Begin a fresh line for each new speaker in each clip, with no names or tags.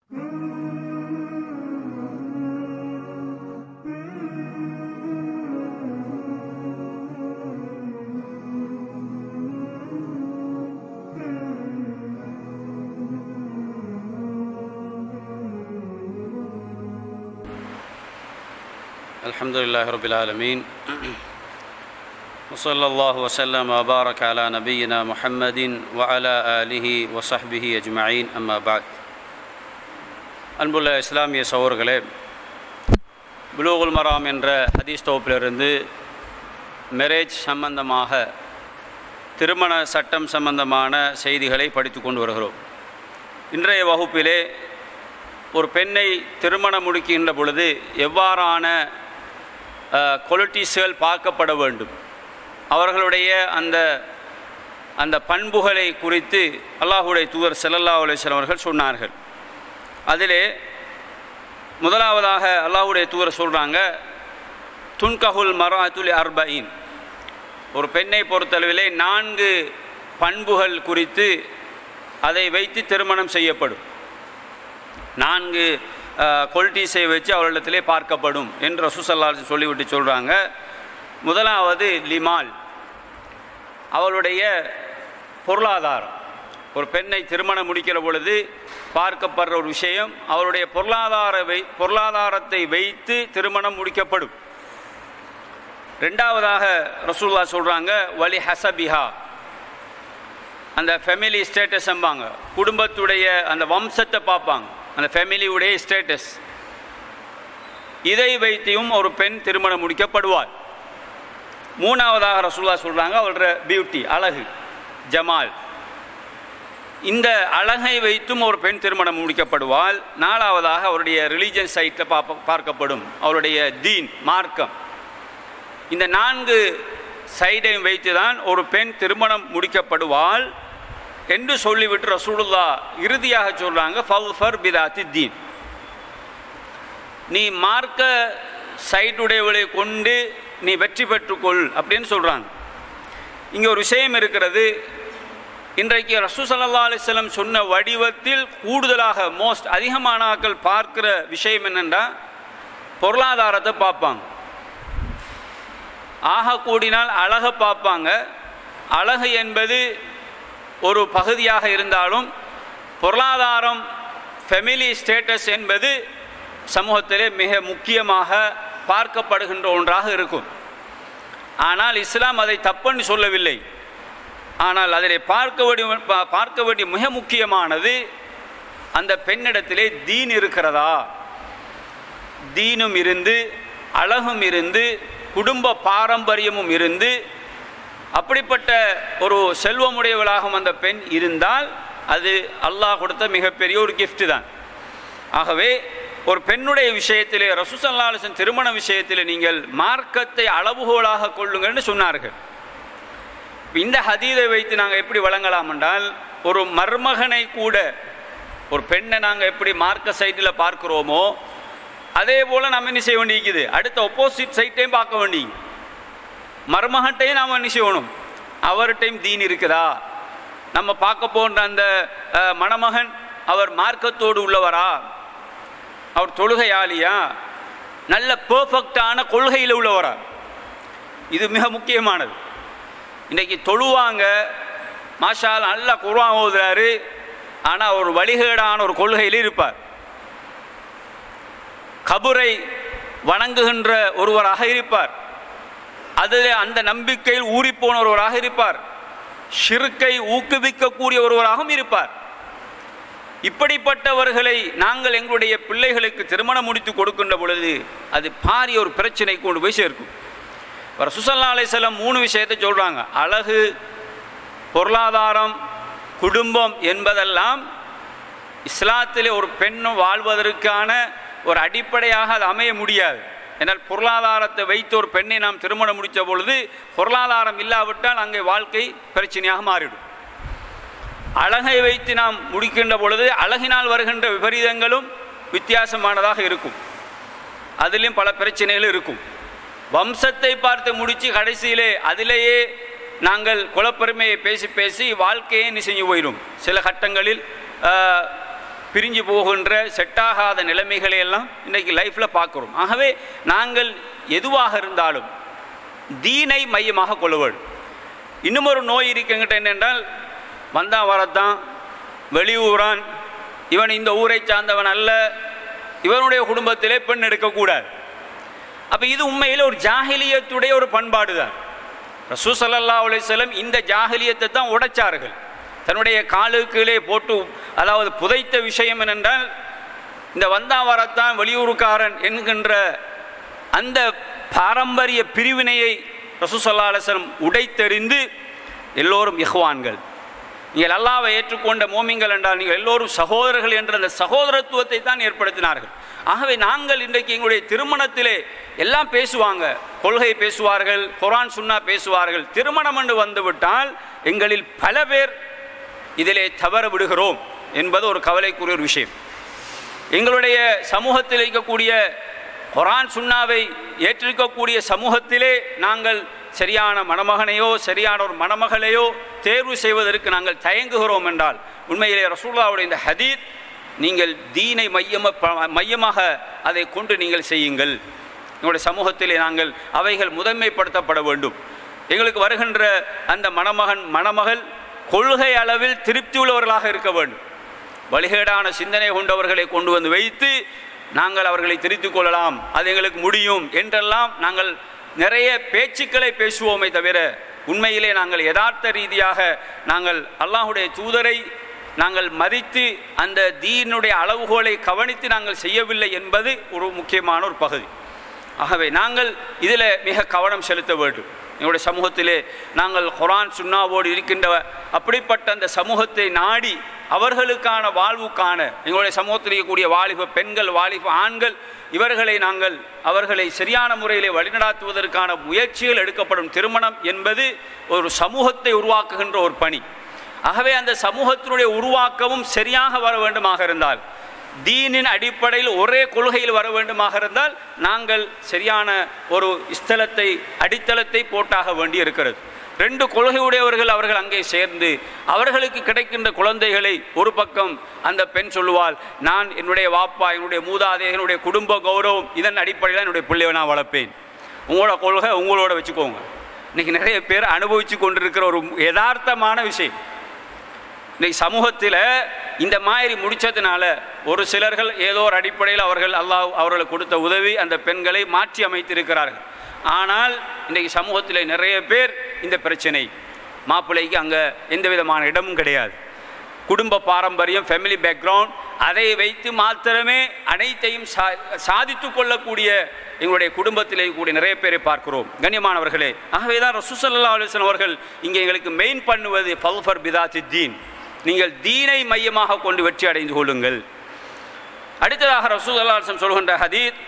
الحمد لله رب العالمين وصلى الله وسلم وبارك على نبينا محمد وعلى آله وصحبه أجمعين أما بعد அன்புள்ள இஸ்லாமிய சகோதரர்களே புலூகுல் மராம் என்ற ஹதீஸ் தொகுப்பிலிருந்து மேரேஜ் சம்பந்தமாக திருமண சட்டம் சம்பந்தமான செய்திகளை படித்து கொண்டு வருகிறோம் இன்றைய வகுப்பிலே ஒரு பெண்ணை திருமணம் முடிக்கின்ற பொழுது எவ்வாறான குவாலிட்டிஸ்கள் பார்க்கப்பட வேண்டும் அவர்களுடைய அந்த அந்த பண்புகளை குறித்து அல்லாஹுடைய தூதர் செல்லல்லா அலிஸ்லாம் அவர்கள் சொன்னார்கள் அதிலே முதலாவதாக அல்லாஹுடைய தூதர் சொல்கிறாங்க துன்கஹுல் மராத்துல் அர்பயின் ஒரு பெண்ணை பொறுத்தளவிலே நான்கு பண்புகள் குறித்து அதை வைத்து திருமணம் செய்யப்படும் நான்கு குவாலிட்டிஸை வச்சு அவர்களிடத்திலே பார்க்கப்படும் என்று ரசூசல்லா சொல்லிவிட்டு சொல்கிறாங்க முதலாவது லிமால் அவளுடைய பொருளாதாரம் ஒரு பெண்ணை திருமணம் முடிக்கிற பொழுது பார்க்கப்படுற ஒரு விஷயம் அவருடைய பொருளாதார வை பொருளாதாரத்தை வைத்து திருமணம் முடிக்கப்படும் ரெண்டாவதாக ரசூல்லா சொல்கிறாங்க வலி ஹசபிஹா அந்த ஃபேமிலி ஸ்டேட்டஸ் அம்பாங்க குடும்பத்துடைய அந்த வம்சத்தை பார்ப்பாங்க அந்த ஃபேமிலியுடைய ஸ்டேட்டஸ் இதை வைத்தியும் ஒரு பெண் திருமணம் முடிக்கப்படுவாள் மூணாவதாக ரசூல்லா சொல்கிறாங்க அவளோட பியூட்டி அழகு ஜமால் இந்த அழகை வைத்தும் ஒரு பெண் திருமணம் முடிக்கப்படுவாள் நாலாவதாக அவருடைய ரிலீஜன் சைட்டில் பார்ப்ப பார்க்கப்படும் அவருடைய தீன் மார்க்கம் இந்த நான்கு சைடையும் வைத்து தான் ஒரு பெண் திருமணம் முடிக்கப்படுவாள் என்று சொல்லிவிட்டு ரசூலுல்லா இறுதியாக சொல்கிறாங்க ஃபல் ஃபர் பிதாத்தி தீன் நீ மார்க்க சைட்டுடையவளை கொண்டு நீ வெற்றி பெற்றுக்கொள் அப்படின்னு சொல்கிறாங்க இங்கே ஒரு விஷயம் இருக்கிறது இன்றைக்கு ரசூ சல்லா அலிஸ்லம் சொன்ன வடிவத்தில் கூடுதலாக மோஸ்ட் அதிகமான ஆக்கள் பார்க்கிற விஷயம் என்னென்னா பொருளாதாரத்தை பார்ப்பாங்க ஆக கூடினால் அழகை பார்ப்பாங்க அழகு என்பது ஒரு பகுதியாக இருந்தாலும் பொருளாதாரம் ஃபெமிலி ஸ்டேட்டஸ் என்பது சமூகத்திலே மிக முக்கியமாக பார்க்கப்படுகின்ற ஒன்றாக இருக்கும் ஆனால் இஸ்லாம் அதை தப்புன்னு சொல்லவில்லை ஆனால் அதில் பார்க்க வேண்டிய பார்க்க வேண்டிய மிக முக்கியமானது அந்த பெண்ணிடத்திலே தீன் இருக்கிறதா தீனும் இருந்து அழகும் இருந்து குடும்ப பாரம்பரியமும் இருந்து அப்படிப்பட்ட ஒரு செல்வமுடையவளாகவும் அந்த பெண் இருந்தால் அது அல்லாஹ் கொடுத்த மிகப்பெரிய ஒரு கிஃப்ட் தான் ஆகவே ஒரு பெண்ணுடைய விஷயத்திலே ரசூசல்லாலசன் திருமண விஷயத்தில் நீங்கள் மார்க்கத்தை அளவுகோலாக கொள்ளுங்கள்னு சொன்னார்கள் இந்த ஹதீதை வைத்து நாங்கள் எப்படி வழங்கலாம் என்றால் ஒரு மர்மகனை கூட ஒரு பெண்ணை நாங்கள் எப்படி மார்க்க சைட்டில் பார்க்குறோமோ அதே போல் நம்ம என்ன செய்ய வேண்டியிருக்குது அடுத்த ஒப்போசிட் சைட்டையும் பார்க்க வேண்டி மருமகட்டையும் நாம் என்ன செய்யணும் அவர்கிட்டையும் தீன் இருக்குதா நம்ம பார்க்க போன்ற அந்த மணமகன் அவர் மார்க்கத்தோடு உள்ளவரா அவர் தொழுகையாளியா நல்ல பர்ஃபெக்டான கொள்கையில் உள்ளவரா இது மிக முக்கியமானது இன்றைக்கி தொழுவாங்க மாஷால் நல்லா குருவான் ஓதுறாரு ஆனால் ஒரு வழிகேடான ஒரு கொள்கையில் இருப்பார் கபுரை வணங்குகின்ற ஒருவராக இருப்பார் அதில் அந்த நம்பிக்கையில் ஊறிப்போன ஒருவராக இருப்பார் ஷிருக்கை ஊக்குவிக்கக்கூடிய ஒருவராகவும் இருப்பார் இப்படிப்பட்டவர்களை நாங்கள் எங்களுடைய பிள்ளைகளுக்கு திருமணம் முடித்து கொடுக்கின்ற பொழுது அது பாரிய ஒரு பிரச்சனை கொண்டு போய் சேர்க்கும் வர சுசல்லா அலிசல்லம் மூணு விஷயத்தை சொல்கிறாங்க அழகு பொருளாதாரம் குடும்பம் என்பதெல்லாம் இஸ்லாத்திலே ஒரு பெண்ணும் வாழ்வதற்கான ஒரு அடிப்படையாக அது அமைய முடியாது என்னால் பொருளாதாரத்தை வைத்து ஒரு பெண்ணை நாம் திருமணம் முடித்த பொழுது பொருளாதாரம் இல்லாவிட்டால் அங்கே வாழ்க்கை பிரச்சனையாக மாறிடும் அழகை வைத்து நாம் முடிக்கின்ற பொழுது அழகினால் வருகின்ற விபரீதங்களும் வித்தியாசமானதாக இருக்கும் அதிலும் பல பிரச்சனைகள் இருக்கும் வம்சத்தை பார்த்து முடித்து கடைசியிலே அதிலேயே நாங்கள் குலப்பெருமையை பேசி பேசி வாழ்க்கையே செஞ்சு போயிடும் சில கட்டங்களில் பிரிஞ்சு போகின்ற செட்டாகாத நிலைமைகளை எல்லாம் இன்றைக்கி லைஃப்பில் பார்க்குறோம் ஆகவே நாங்கள் எதுவாக இருந்தாலும் தீனை மையமாக கொள்ள வேண்டும் இன்னும் ஒரு நோய் இருக்குங்கிட்ட என்னென்றால் வந்தான் வரத்தான் வெளியூரான் இவன் இந்த ஊரை சார்ந்தவன் அல்ல இவனுடைய குடும்பத்திலே பெண் எடுக்கக்கூடாது அப்போ இது உண்மையில் ஒரு ஜாகிலியத்துடைய ஒரு பண்பாடு தான் ரசூ சல்லா அலிஸ்லம் இந்த ஜாகிலியத்தை தான் உடைச்சார்கள் தன்னுடைய காலுக்கீழே போட்டு அதாவது புதைத்த விஷயம் என்னென்றால் இந்த வந்தா வரத்தான் வெளியூருக்காரன் என்கின்ற அந்த பாரம்பரிய பிரிவினையை ரசூசல்லா அலிஸ்லம் உடைத்தெறிந்து எல்லோரும் இஹ்வான்கள் நீங்கள் அல்லாவை ஏற்றுக்கொண்ட மோமிங்கள் என்றால் நீங்கள் எல்லோரும் சகோதரர்கள் என்ற அந்த சகோதரத்துவத்தை தான் ஏற்படுத்தினார்கள் ஆகவே நாங்கள் இன்றைக்கு எங்களுடைய திருமணத்திலே எல்லாம் பேசுவாங்க கொள்கை பேசுவார்கள் குரான் சுன்னா பேசுவார்கள் திருமணம் என்று வந்துவிட்டால் எங்களில் பல பேர் இதிலே தவற விடுகிறோம் என்பது ஒரு கவலைக்குரிய ஒரு விஷயம் எங்களுடைய சமூகத்தில் இருக்கக்கூடிய குரான் சுன்னாவை ஏற்றிருக்கக்கூடிய சமூகத்திலே நாங்கள் சரியான மணமகனையோ சரியான ஒரு மணமகளையோ தேர்வு செய்வதற்கு நாங்கள் தயங்குகிறோம் என்றால் உண்மையிலே ரசூல்லாவுடைய இந்த ஹதீத் நீங்கள் தீனை மையம மையமாக அதை கொண்டு நீங்கள் செய்யுங்கள் எங்களுடைய சமூகத்திலே நாங்கள் அவைகள் முதன்மைப்படுத்தப்பட வேண்டும் எங்களுக்கு வருகின்ற அந்த மணமகன் மணமகள் கொள்கை அளவில் திருப்தி உள்ளவர்களாக இருக்க வேண்டும் வழிகேடான சிந்தனை கொண்டவர்களை கொண்டு வந்து வைத்து நாங்கள் அவர்களை திருத்திக் கொள்ளலாம் அது எங்களுக்கு முடியும் என்றெல்லாம் நாங்கள் நிறைய பேச்சுக்களை பேசுவோமே தவிர உண்மையிலே நாங்கள் யதார்த்த ரீதியாக நாங்கள் அல்லாஹுடைய தூதரை நாங்கள் மதித்து அந்த தீனுடைய அளவுகோலை கவனித்து நாங்கள் செய்யவில்லை என்பது ஒரு முக்கியமான ஒரு பகுதி ஆகவே நாங்கள் இதில் மிக கவனம் செலுத்த வேண்டும் எங்களுடைய சமூகத்திலே நாங்கள் குரான் சுன்னாவோடு இருக்கின்ற அப்படிப்பட்ட அந்த சமூகத்தை நாடி அவர்களுக்கான வாழ்வுக்கான எங்களுடைய சமூகத்தில் இருக்கக்கூடிய வாலிப பெண்கள் வாலிப ஆண்கள் இவர்களை நாங்கள் அவர்களை சரியான முறையில் வழிநடாத்துவதற்கான முயற்சிகள் எடுக்கப்படும் திருமணம் என்பது ஒரு சமூகத்தை உருவாக்குகின்ற ஒரு பணி ஆகவே அந்த சமூகத்தினுடைய உருவாக்கமும் சரியாக வர வேண்டுமாக இருந்தால் தீனின் அடிப்படையில் ஒரே கொள்கையில் வர வேண்டுமாக இருந்தால் நாங்கள் சரியான ஒரு ஸ்தலத்தை அடித்தளத்தை போட்டாக வேண்டி இருக்கிறது ரெண்டு கொள்கையுடையவர்கள் அவர்கள் அங்கே சேர்ந்து அவர்களுக்கு கிடைக்கின்ற குழந்தைகளை ஒரு பக்கம் அந்த பெண் சொல்லுவாள் நான் என்னுடைய வாப்பா என்னுடைய மூதாதை என்னுடைய குடும்ப கௌரவம் இதன் அடிப்படையில் என்னுடைய பிள்ளையை நான் வளர்ப்பேன் உங்களோட கொள்கை உங்களோட வச்சுக்கோங்க இன்றைக்கி நிறைய பேர் அனுபவித்து கொண்டிருக்கிற ஒரு யதார்த்தமான விஷயம் இன்றைக்கி சமூகத்தில் இந்த மாதிரி முடித்ததுனால ஒரு சிலர்கள் ஏதோ ஒரு அடிப்படையில் அவர்கள் அல்லாஹ் அவர்களுக்கு கொடுத்த உதவி அந்த பெண்களை மாற்றி அமைத்திருக்கிறார்கள் ஆனால் இன்றைக்கி சமூகத்தில் நிறைய பேர் இந்த பிரச்சனை மாப்பிள்ளைக்கு அங்கே எந்த விதமான இடமும் கிடையாது குடும்ப பாரம்பரியம் ஃபேமிலி பேக்ரவுண்ட் அதை வைத்து மாத்திரமே அனைத்தையும் சா சாதித்து கொள்ளக்கூடிய எங்களுடைய குடும்பத்தில் கூடிய நிறைய பேரை பார்க்கிறோம் கண்ணியமானவர்களே ஆகவே தான் ரசூசல்லா அலுவலன் அவர்கள் இங்கே எங்களுக்கு மெயின் பண்ணுவது ஃபல்ஃபர் பிதாத்தி தீன் நீங்கள் தீனை மையமாக கொண்டு வெற்றி அடைந்து கொள்ளுங்கள் அடுத்ததாக ரசூசல்லாசம் சொல்கின்ற ஹதீத்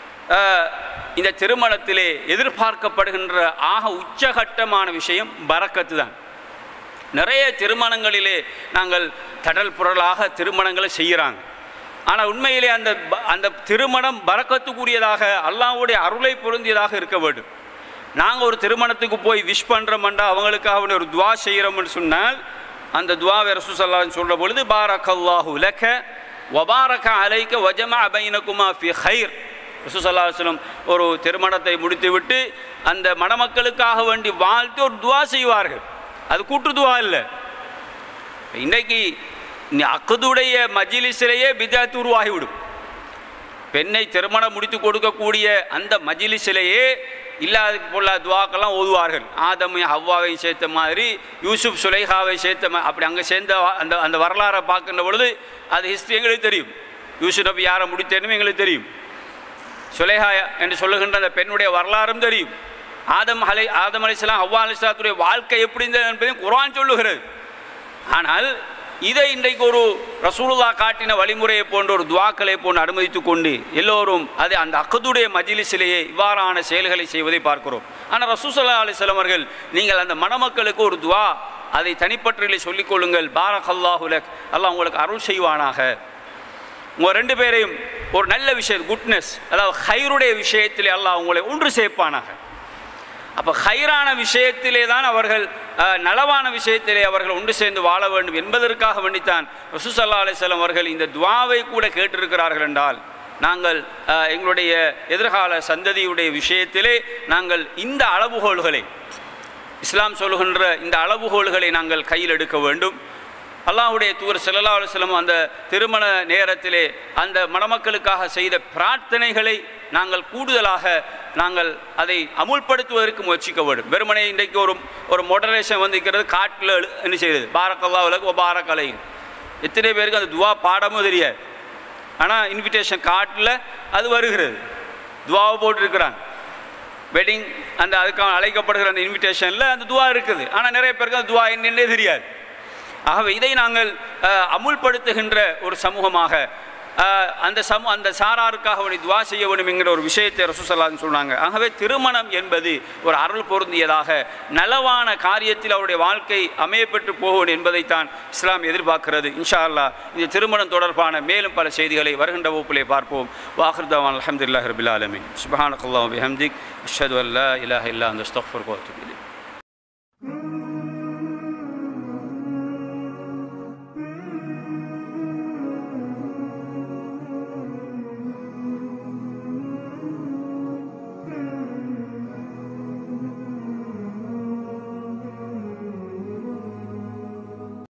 இந்த திருமணத்திலே எதிர்பார்க்கப்படுகின்ற ஆக உச்சகட்டமான விஷயம் பறக்கத்து தான் நிறைய திருமணங்களிலே நாங்கள் தடல் புரளாக திருமணங்களை செய்கிறாங்க ஆனால் உண்மையிலே அந்த அந்த திருமணம் பறக்கத்துக்குரியதாக அல்லாவுடைய அருளை பொருந்தியதாக இருக்க வேண்டும் நாங்கள் ஒரு திருமணத்துக்கு போய் விஷ் பண்ணுறோம்ண்டா அவங்களுக்காக ஒரு துவா செய்கிறோம்னு சொன்னால் அந்த துவாவை ரசூசல்லான்னு சொல்கிற பொழுது பாரக் அல்லாஹு லக்க வபாரக அலைக்க வஜமா அபைனகுமா ஃபி ஹைர் ரசூசல்லாஸ்லம் ஒரு திருமணத்தை முடித்துவிட்டு அந்த மணமக்களுக்காக வேண்டி வாழ்த்து ஒரு துவா செய்வார்கள் அது கூட்டு துவா இல்லை இன்றைக்கு அக்கதுடைய மஜிலிசிலேயே பிதாத்து உருவாகிவிடும் பெண்ணை திருமணம் முடித்து கொடுக்கக்கூடிய அந்த மஜிலிசிலேயே இல்லாத பொருளா துவாக்கெல்லாம் ஓதுவார்கள் ஆதமை ஹவ்வாவை சேர்த்த மாதிரி யூசுப் சுலைஹாவை சேர்த்த மா அப்படி அங்கே சேர்ந்த அந்த அந்த வரலாறை பார்க்கின்ற பொழுது அது ஹிஸ்ட்ரி எங்களுக்கு தெரியும் யூசுப் நபி யாரை முடித்தேன்னு எங்களுக்கு தெரியும் சுலேஹா என்று சொல்லுகின்ற அந்த பெண்ணுடைய வரலாறும் தெரியும் ஆதம் அலை ஆதம் அலிஸ்லாம் அவ்வா அலிஸ்லாத்துடைய வாழ்க்கை எப்படி இருந்தது என்பதையும் குரான் சொல்லுகிறது ஆனால் இதை இன்றைக்கு ஒரு ரசூலுல்லா காட்டின வழிமுறையை போன்ற ஒரு துவாக்களை போன்று அனுமதித்து கொண்டு எல்லோரும் அது அந்த அக்கதுடைய மஜிலிசிலேயே இவ்வாறான செயல்களை செய்வதை பார்க்கிறோம் ஆனால் ரசூசல்லா அலிஸ்லாம் அவர்கள் நீங்கள் அந்த மணமக்களுக்கு ஒரு துவா அதை தனிப்பற்றிலே சொல்லிக் கொள்ளுங்கள் பாரக் அல்லாஹுலக் அல்லாஹ் உங்களுக்கு அருள் செய்வானாக உங்கள் ரெண்டு பேரையும் ஒரு நல்ல விஷயம் குட்னஸ் அதாவது ஹைருடைய விஷயத்திலே அல்லாஹ் உங்களை ஒன்று சேர்ப்பானாக அப்போ ஹைரான விஷயத்திலே தான் அவர்கள் அஹ், நலவான விஷயத்திலே அவர்கள் ஒன்று சேர்ந்து வாழ வேண்டும் என்பதற்காக வேண்டித்தான் ரசூசல்லா அலிஸ்லாம் அவர்கள் இந்த துவாவை கூட கேட்டிருக்கிறார்கள் என்றால் நாங்கள் அஹ், எங்களுடைய எதிர்கால சந்ததியுடைய விஷயத்திலே நாங்கள் இந்த அளவுகோல்களை இஸ்லாம் சொல்லுகின்ற இந்த அளவுகோல்களை நாங்கள் கையில் எடுக்க வேண்டும் அல்லாஹ்வுடைய தூர் ஸல்லல்லாஹு அலைஹி வஸல்லம் அந்த திருமண நேரத்திலே அந்த மணமக்களுக்காக செய்த பிரார்த்தனைகளை நாங்கள் கூடுதலாக நாங்கள் அதை அமுல்படுத்துவதற்கு முயற்சிக்க வேண்டும் வெறுமனே இன்றைக்கு ஒரு ஒரு மோடரேஷன் வந்திருக்கிறது காட்டில் எழு- என்ன செய்யுது பாரக்கல்லா உலக பாரக்கலை எத்தனை பேருக்கு அந்த துவா பாடமும் தெரியாது ஆனால் இன்விடேஷன் காட்டில் அது வருகிறது துவாவை போட்டிருக்கிறாங்க வெட்டிங் அந்த அதுக்காக அழைக்கப்படுகிற அந்த இன்விடேஷனில் அந்த துவா இருக்குது ஆனால் நிறைய பேருக்கு அந்த துவா என்னன்னே தெரியாது ஆகவே இதை நாங்கள் அஹ், அமுல்படுத்துகின்ற ஒரு சமூகமாக அஹ், அந்த சமூ அந்த சாராருக்காக அவனை துவா செய்ய வேண்டும் என்கிற ஒரு விஷயத்தை ரசூசல்லான்னு சொன்னாங்க ஆகவே திருமணம் என்பது ஒரு அருள் பொருந்தியதாக நலவான காரியத்தில் அவருடைய வாழ்க்கை அமையப்பெற்று போகும் என்பதைத்தான் இஸ்லாம் எதிர்பார்க்கிறது இன்ஷா அல்லாஹ் இந்த திருமணம் தொடர்பான மேலும் பல செய்திகளை வருகின்ற வகுப்பிலே பார்ப்போம் வாஹர்தவான் அலமதுல்லாஹ் ரபில் ஆலமின் சுபஹானக்கல்லாஹ் பிஹம்திக் அஷ்ஹது அல்லா இலாஹ இல்லா அந்த அஸ்தக்ஃபிருக்க வ அத்தூபு இலைக்.